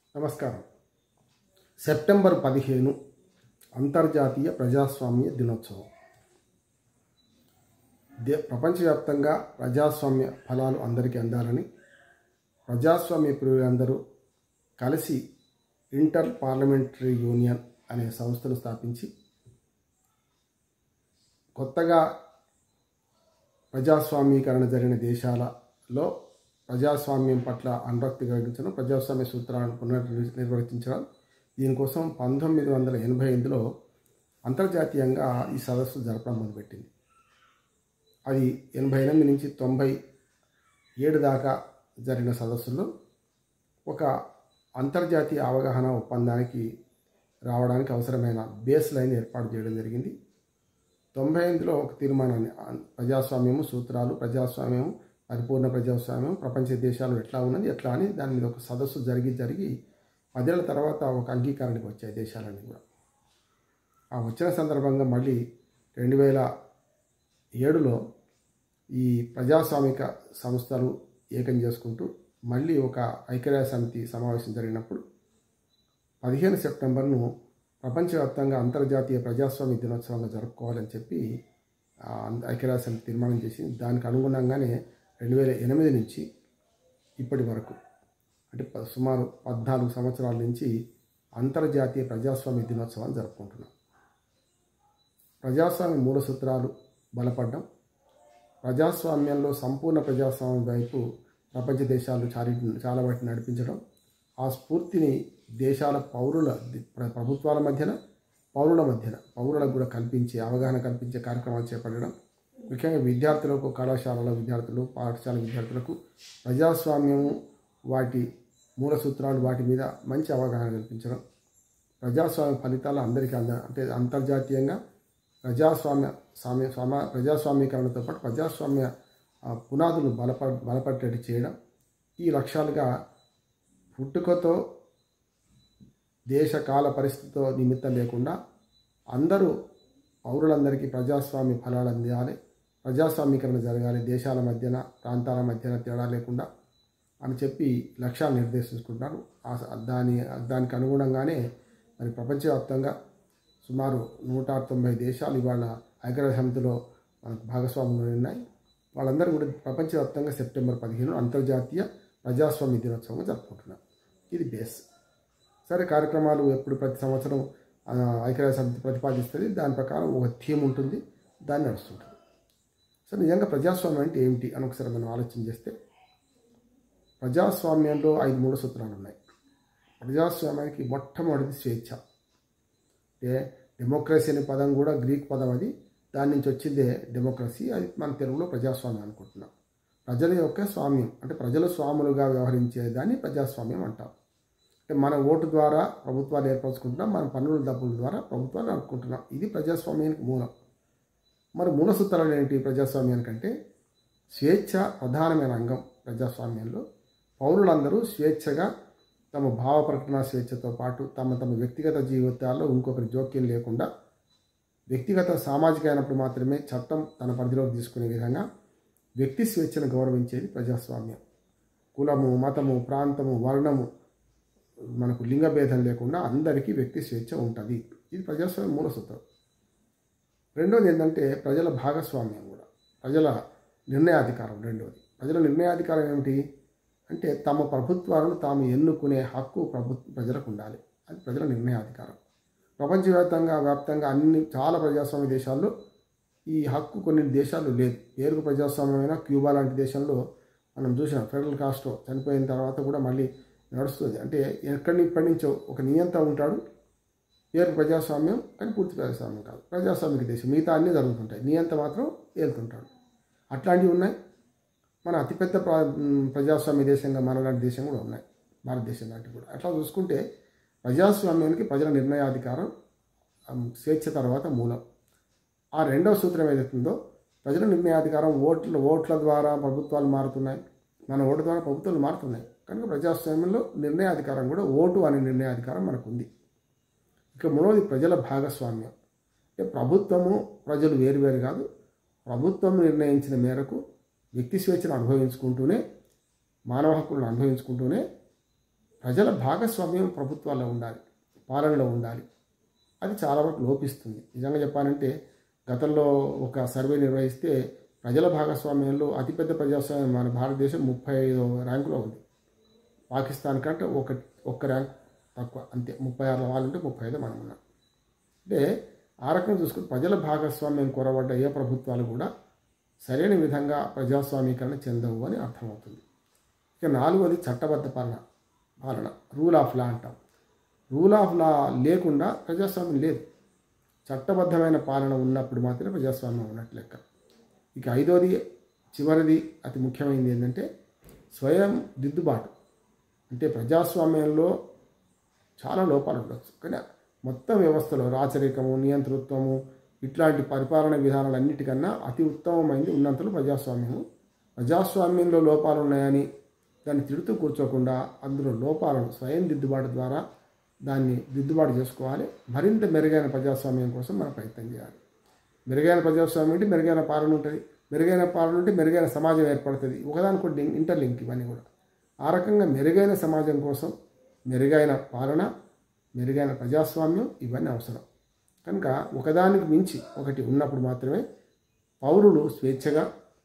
నమస్కారం సెప్టెంబర్ పదిహేను అంతర్జాతీయ ప్రజాస్వామ్య దినోత్సవం దే ప్రపంచవ్యాప్తంగా ప్రజాస్వామ్య ఫలాలు అందరికీ అందాలని ప్రజాస్వామ్య ప్రియులందరూ కలిసి ఇంటర్ పార్లమెంటరీ యూనియన్ అనే సంస్థను స్థాపించి కొత్తగా ప్రజాస్వామీకరణ జరిగిన దేశాలలో ప్రజాస్వామ్యం పట్ల అనురక్తి కలిగించడం ప్రజాస్వామ్య సూత్రాలను పునర్ నిర్వర్తించడం దీనికోసం పంతొమ్మిది వందల ఎనభై ఎనిమిదిలో అంతర్జాతీయంగా ఈ సదస్సు జరపడం మొదలుపెట్టింది అది ఎనభై ఎనిమిది నుంచి తొంభై ఏడు దాకా జరిగిన సదస్సులో ఒక అంతర్జాతీయ అవగాహన ఒప్పందానికి రావడానికి అవసరమైన బేస్ లైన్ ఏర్పాటు చేయడం జరిగింది తొంభై ఎనిమిదిలో ఒక తీర్మానాన్ని ప్రజాస్వామ్యము సూత్రాలు ప్రజాస్వామ్యము పరిపూర్ణ ప్రజాస్వామ్యం ప్రపంచ దేశాలు ఎట్లా ఉన్నది ఎట్లా అని దాని మీద ఒక సదస్సు జరిగి జరిగి పదేళ్ల తర్వాత ఒక అంగీకారానికి వచ్చాయి దేశాలన్నీ కూడా ఆ వచ్చిన సందర్భంగా మళ్ళీ రెండు వేల ఏడులో ఈ ప్రజాస్వామిక సంస్థలు ఏకం చేసుకుంటూ మళ్ళీ ఒక ఐక్యరాజ్య సమితి సమావేశం జరిగినప్పుడు పదిహేను సెప్టెంబర్ను ప్రపంచవ్యాప్తంగా అంతర్జాతీయ ప్రజాస్వామ్య దినోత్సవంగా జరుపుకోవాలని చెప్పి ఐక్యరాజ్య సమితి తీర్మానం చేసింది దానికి అనుగుణంగానే రెండు వేల ఎనిమిది నుంచి ఇప్పటి వరకు అంటే సుమారు పద్నాలుగు సంవత్సరాల నుంచి అంతర్జాతీయ ప్రజాస్వామ్య దినోత్సవాన్ని జరుపుకుంటున్నాం ప్రజాస్వామ్య మూల సూత్రాలు బలపడడం ప్రజాస్వామ్యంలో సంపూర్ణ ప్రజాస్వామ్యం వైపు ప్రపంచ దేశాలు చారి చాలా వాటిని నడిపించడం ఆ స్ఫూర్తిని దేశాల పౌరుల ప్రభుత్వాల మధ్యన పౌరుల మధ్యన పౌరులకు కూడా కల్పించే అవగాహన కల్పించే కార్యక్రమాలు చేపట్టడం ముఖ్యంగా విద్యార్థులకు కళాశాలల విద్యార్థులు పాఠశాల విద్యార్థులకు ప్రజాస్వామ్యము వాటి మూల సూత్రాలు వాటి మీద మంచి అవగాహన కల్పించడం ప్రజాస్వామ్య ఫలితాలు అందరికీ అంద అంటే అంతర్జాతీయంగా ప్రజాస్వామ్య స్వామ్య స్వామ ప్రజాస్వామీకరణతో పాటు ప్రజాస్వామ్య పునాదులు బలప బలపడేట్టు చేయడం ఈ లక్ష్యాలుగా పుట్టుకతో దేశ కాల పరిస్థితితో నిమిత్తం లేకుండా అందరూ పౌరులందరికీ ప్రజాస్వామ్య ఫలాలు అందియాలి ప్రజాస్వామీకరణ జరగాలి దేశాల మధ్యన ప్రాంతాల మధ్యన తేడా లేకుండా అని చెప్పి లక్ష్యాలు నిర్దేశించుకుంటున్నారు దాని దానికి అనుగుణంగానే మరి ప్రపంచవ్యాప్తంగా సుమారు నూట తొంభై దేశాలు ఇవాళ ఐక్యరాజ్య సమితిలో మనకు భాగస్వాములు ఉన్నాయి వాళ్ళందరూ కూడా ప్రపంచవ్యాప్తంగా సెప్టెంబర్ పదిహేను అంతర్జాతీయ ప్రజాస్వామ్య దినోత్సవంగా జరుపుకుంటున్నారు ఇది బేస్ సరే కార్యక్రమాలు ఎప్పుడు ప్రతి సంవత్సరం ఐక్యరాజ్య సమితి ప్రతిపాదిస్తుంది దాని ప్రకారం ఒక థీమ్ ఉంటుంది దాన్ని నడుస్తుంటుంది సో నిజంగా ప్రజాస్వామ్యం అంటే ఏమిటి అని ఒకసారి మనం ఆలోచన చేస్తే ప్రజాస్వామ్యంలో ఐదు మూడు సూత్రాలు ఉన్నాయి ప్రజాస్వామ్యానికి మొట్టమొదటిది స్వేచ్ఛ అంటే డెమోక్రసీ అనే పదం కూడా గ్రీక్ పదం అది దాని నుంచి వచ్చిందే డెమోక్రసీ అది మన తెలుగులో ప్రజాస్వామ్యం అనుకుంటున్నాం ప్రజల యొక్క స్వామ్యం అంటే ప్రజల స్వాములుగా వ్యవహరించే దాన్ని ప్రజాస్వామ్యం అంటాం అంటే మన ఓటు ద్వారా ప్రభుత్వాలు ఏర్పరచుకుంటున్నాం మన పన్నుల డబ్బుల ద్వారా ప్రభుత్వాలు నడుపుకుంటున్నాం ఇది ప్రజాస్వామ్యానికి మూలం మరి మూల సూత్రాలు ఏంటి ప్రజాస్వామ్యానికంటే స్వేచ్ఛ ప్రధానమైన అంగం ప్రజాస్వామ్యంలో పౌరులందరూ స్వేచ్ఛగా తమ భావ ప్రకటన స్వేచ్ఛతో పాటు తమ తమ వ్యక్తిగత జీవితాల్లో ఇంకొకరి జోక్యం లేకుండా వ్యక్తిగత సామాజిక అయినప్పుడు మాత్రమే చట్టం తన పరిధిలోకి తీసుకునే విధంగా వ్యక్తి స్వేచ్ఛను గౌరవించేది ప్రజాస్వామ్యం కులము మతము ప్రాంతము వర్ణము మనకు లింగభేదం లేకుండా అందరికీ వ్యక్తి స్వేచ్ఛ ఉంటుంది ఇది ప్రజాస్వామ్యం మూల సూత్రం రెండోది ఏంటంటే ప్రజల భాగస్వామ్యం కూడా ప్రజల నిర్ణయాధికారం రెండోది ప్రజల నిర్ణయాధికారం ఏమిటి అంటే తమ ప్రభుత్వాలను తాము ఎన్నుకునే హక్కు ప్రభు ప్రజలకు ఉండాలి అది ప్రజల నిర్ణయాధికారం ప్రపంచవ్యాప్తంగా వ్యాప్తంగా అన్ని చాలా ప్రజాస్వామ్య దేశాల్లో ఈ హక్కు కొన్ని దేశాలు లేదు పేరుకు ప్రజాస్వామ్యమైన క్యూబా లాంటి దేశంలో మనం చూసాం ఫెడరల్ కాస్ట్రో చనిపోయిన తర్వాత కూడా మళ్ళీ నడుస్తుంది అంటే ఎక్కడి ఇప్పటి నుంచో ఒక నియంత ఉంటాడు పేరు ప్రజాస్వామ్యం కానీ పూర్తి ప్రజాస్వామ్యం కాదు ప్రజాస్వామిక దేశం మిగతా అన్నీ జరుగుతుంటాయి నియంత మాత్రం ఏలుతుంటాడు అట్లాంటివి ఉన్నాయి మన అతిపెద్ద ప్రజాస్వామ్య దేశంగా మన లాంటి దేశం కూడా ఉన్నాయి భారతదేశం లాంటివి కూడా అట్లా చూసుకుంటే ప్రజాస్వామ్యానికి ప్రజల నిర్ణయాధికారం స్వేచ్ఛ తర్వాత మూలం ఆ రెండవ సూత్రం ఏదైతుందో ప్రజల నిర్ణయాధికారం ఓట్ల ఓట్ల ద్వారా ప్రభుత్వాలు మారుతున్నాయి మన ఓటు ద్వారా ప్రభుత్వాలు మారుతున్నాయి కనుక ప్రజాస్వామ్యంలో నిర్ణయాధికారం కూడా ఓటు అనే నిర్ణయాధికారం మనకు ఉంది ఇక మూడవది ప్రజల భాగస్వామ్యం అంటే ప్రభుత్వము ప్రజలు వేరువేరు కాదు ప్రభుత్వం నిర్ణయించిన మేరకు వ్యక్తి స్వేచ్ఛను అనుభవించుకుంటూనే మానవ హక్కులను అనుభవించుకుంటూనే ప్రజల భాగస్వామ్యం ప్రభుత్వాల్లో ఉండాలి పాలనలో ఉండాలి అది చాలా వరకు లోపిస్తుంది నిజంగా చెప్పాలంటే గతంలో ఒక సర్వే నిర్వహిస్తే ప్రజల భాగస్వామ్యంలో అతిపెద్ద ప్రజాస్వామ్యం మన భారతదేశం ముప్పై ఐదో ర్యాంకులో ఉంది పాకిస్తాన్ కంటే ఒక ఒక్క ర్యాంక్ తక్కువ అంతే ముప్పై ఆరు వాళ్ళు ఉంటే ముప్పై ఐదు మనం ఉన్నాం అంటే ఆ రకంగా చూసుకుని ప్రజల భాగస్వామ్యం కొరబడ్డ ఏ ప్రభుత్వాలు కూడా సరైన విధంగా ప్రజాస్వామీకరణ చెందవు అని అర్థమవుతుంది ఇక నాలుగోది చట్టబద్ధ పాలన పాలన రూల్ ఆఫ్ లా అంటాం రూల్ ఆఫ్ లా లేకుండా ప్రజాస్వామ్యం లేదు చట్టబద్ధమైన పాలన ఉన్నప్పుడు మాత్రమే ప్రజాస్వామ్యం ఉన్నట్లు లెక్క ఇక ఐదోది చివరిది అతి ముఖ్యమైనది ఏంటంటే స్వయం దిద్దుబాటు అంటే ప్రజాస్వామ్యంలో చాలా లోపాలు ఉండొచ్చు కానీ మొత్తం వ్యవస్థలో రాచరికము నియంతృత్వము ఇట్లాంటి పరిపాలన విధానాలన్నిటికన్నా అతి ఉత్తమమైనది ఉన్నంతలో ప్రజాస్వామ్యము ప్రజాస్వామ్యంలో లోపాలు ఉన్నాయని దాన్ని తిడుతూ కూర్చోకుండా అందులో లోపాలను స్వయం దిద్దుబాటు ద్వారా దాన్ని దిద్దుబాటు చేసుకోవాలి మరింత మెరుగైన ప్రజాస్వామ్యం కోసం మనం ప్రయత్నం చేయాలి మెరుగైన ప్రజాస్వామ్యం అంటే మెరుగైన పాలన ఉంటుంది మెరుగైన పాలన ఉంటే మెరుగైన సమాజం ఏర్పడుతుంది ఒకదానికొకటి ఇంటర్లింక్ ఇవన్నీ కూడా ఆ రకంగా మెరుగైన సమాజం కోసం మెరుగైన పాలన మెరుగైన ప్రజాస్వామ్యం ఇవన్నీ అవసరం కనుక ఒకదానికి మించి ఒకటి ఉన్నప్పుడు మాత్రమే పౌరులు స్వేచ్ఛగా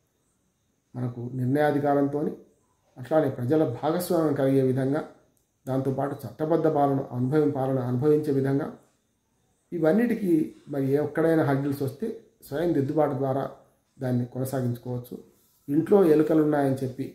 మనకు నిర్ణయాధికారంతో అట్లానే ప్రజల భాగస్వామ్యం కలిగే విధంగా దాంతోపాటు చట్టబద్ధ పాలన అనుభవం పాలన అనుభవించే విధంగా ఇవన్నిటికీ మరి ఎక్కడైనా హడ్డిల్స్ వస్తే స్వయం దిద్దుబాటు ద్వారా దాన్ని కొనసాగించుకోవచ్చు ఇంట్లో ఎలుకలు ఉన్నాయని చెప్పి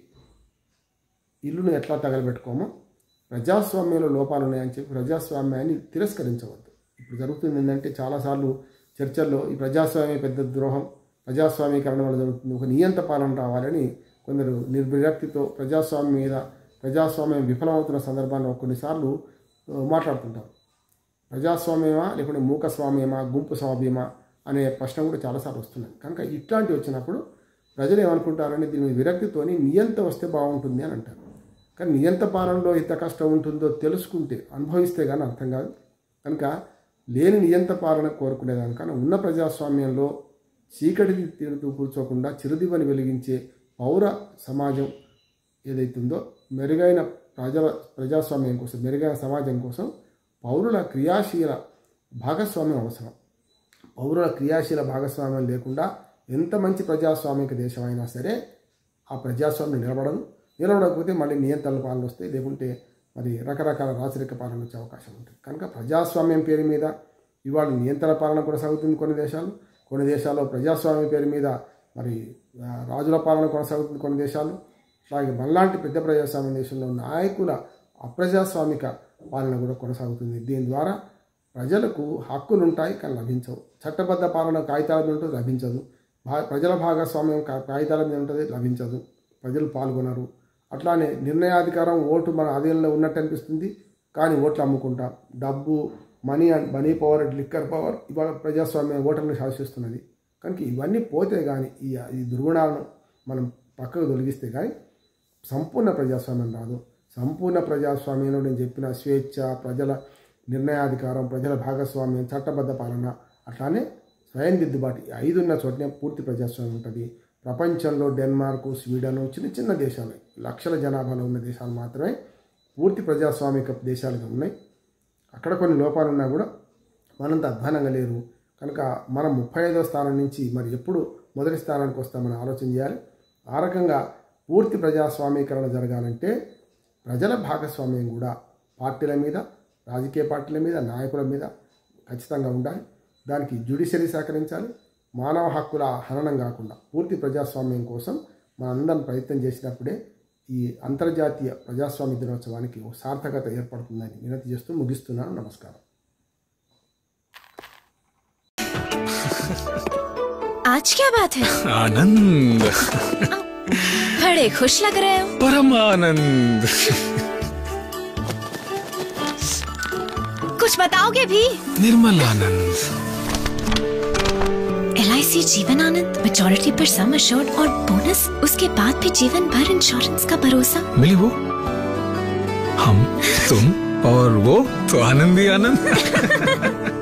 ఇల్లును ఎట్లా తగలబెట్టుకోమో ప్రజాస్వామ్యంలో లోపాలు ఉన్నాయని చెప్పి ప్రజాస్వామ్యాన్ని తిరస్కరించవద్దు ఇప్పుడు జరుగుతుంది ఏంటంటే చాలాసార్లు చర్చల్లో ఈ ప్రజాస్వామ్య పెద్ద ద్రోహం ప్రజాస్వామీకరణ వల్ల జరుగుతుంది ఒక నియంత పాలన రావాలని కొందరు నిర్విరక్తితో ప్రజాస్వామ్యం మీద ప్రజాస్వామ్యం విఫలమవుతున్న సందర్భాల్లో కొన్నిసార్లు ఆ, మాట్లాడుతుంటారు ప్రజాస్వామ్యమా లేకుంటే మూకస్వామ్యమా గుంపు స్వామ్యమా అనే ప్రశ్న కూడా చాలాసార్లు వస్తున్నాయి కనుక ఇట్లాంటివి వచ్చినప్పుడు ప్రజలు ఏమనుకుంటారంటే దీని మీద విరక్తితోని నియంత వస్తే బాగుంటుంది అని అంటారు కానీ నియంత పాలనలో ఎంత కష్టం ఉంటుందో తెలుసుకుంటే అనుభవిస్తే కానీ అర్థం కాదు కనుక లేని నియంత పాలన కోరుకునేదానికన్నా ఉన్న ప్రజాస్వామ్యంలో చీకటి తీరుతూ కూర్చోకుండా చిరుదివ్వని వెలిగించే పౌర సమాజం ఏదైతుందో మెరుగైన ప్రజల ప్రజాస్వామ్యం కోసం మెరుగైన సమాజం కోసం పౌరుల క్రియాశీల భాగస్వామ్యం అవసరం పౌరుల క్రియాశీల భాగస్వామ్యం లేకుండా ఎంత మంచి ప్రజాస్వామిక దేశం అయినా సరే ఆ ప్రజాస్వామ్యం నిలబడదు నిలబడకపోతే మళ్ళీ నియంత్రణ పాలన వస్తాయి లేకుంటే మరి రకరకాల రాచరిక పాలన వచ్చే అవకాశం ఉంటుంది కనుక ప్రజాస్వామ్యం పేరు మీద ఇవాళ నియంత్రణ పాలన కొనసాగుతుంది కొన్ని దేశాలు కొన్ని దేశాల్లో ప్రజాస్వామ్యం పేరు మీద మరి ఆ, రాజుల పాలన కొనసాగుతుంది కొన్ని దేశాలు అలాగే మనలాంటి పెద్ద ప్రజాస్వామ్య దేశంలో నాయకుల అప్రజాస్వామిక పాలన కూడా కొనసాగుతుంది దీని ద్వారా ప్రజలకు హక్కులు ఉంటాయి కానీ లభించవు చట్టబద్ధ పాలన కాగితాల మీద ఉంటుంది లభించదు భా ప్రజల భాగస్వామ్యం కా- కాగితాల మీద ఉంటుంది లభించదు ప్రజలు పాల్గొనరు అట్లానే నిర్ణయాధికారం ఓటు మన అధీనంలో ఉన్నట్టు అనిపిస్తుంది కానీ ఓట్లు అమ్ముకుంటాం డబ్బు money and money power liquor power ఇవాళ ప్రజాస్వామ్యం ఓటర్ని శాసిస్తున్నది కనుక ఇవన్నీ పోతే కానీ ఈ ఈ దుర్గుణాలను మనం పక్కకు తొలగిస్తే కానీ సంపూర్ణ ప్రజాస్వామ్యం రాదు సంపూర్ణ ప్రజాస్వామ్యంలో నేను చెప్పిన స్వేచ్ఛ ప్రజల నిర్ణయాధికారం ప్రజల భాగస్వామ్యం చట్టబద్ధ పాలన అట్లానే స్వయం దిద్దుబాటు ఈ ఐదున్న చోటనే పూర్తి ప్రజాస్వామ్యం ఉంటుంది ప్రపంచంలో డెన్మార్క్ స్వీడన్ చిన్న చిన్న దేశాలు లక్షల జనాభాలో ఉన్న దేశాలు మాత్రమే పూర్తి ప్రజాస్వామిక దేశాలుగా ఉన్నాయి అక్కడ కొన్ని లోపాలు ఉన్నా కూడా మనంత అధ్వానంగా లేరు కనుక మనం ముప్పై ఐదో స్థానం నుంచి మరి ఎప్పుడు మొదటి స్థానానికి వస్తామని ఆలోచన చేయాలి ఆ రకంగా పూర్తి ప్రజాస్వామీకరణ జరగాలంటే ప్రజల భాగస్వామ్యం కూడా పార్టీల మీద రాజకీయ పార్టీల మీద నాయకుల మీద ఖచ్చితంగా ఉండాలి దానికి జ్యుడిషియరీ సహకరించాలి మానవ హక్కుల హననం కాకుండా పూర్తి ప్రజాస్వామ్యం కోసం మనందరం ప్రయత్నం చేసినప్పుడే ఈ అంతర్జాతీయ ప్రజాస్వామ్య దినోత్సవానికి ఒక సార్థకత ఏర్పడుతుందని వినతి చేస్తూ ముగిస్తున్నాను నమస్కారం आज क्या बात है आनंद बड़े खुश लग रहे हो परम आनंद कुछ बताओगे भी निर्मल आनंद एल जीवन आनंद मेजोरिटी पर सम अश्योर्ड और बोनस उसके बाद भी जीवन भर इंश्योरेंस का भरोसा मिली वो हम तुम और वो तो आनंद ही आनंद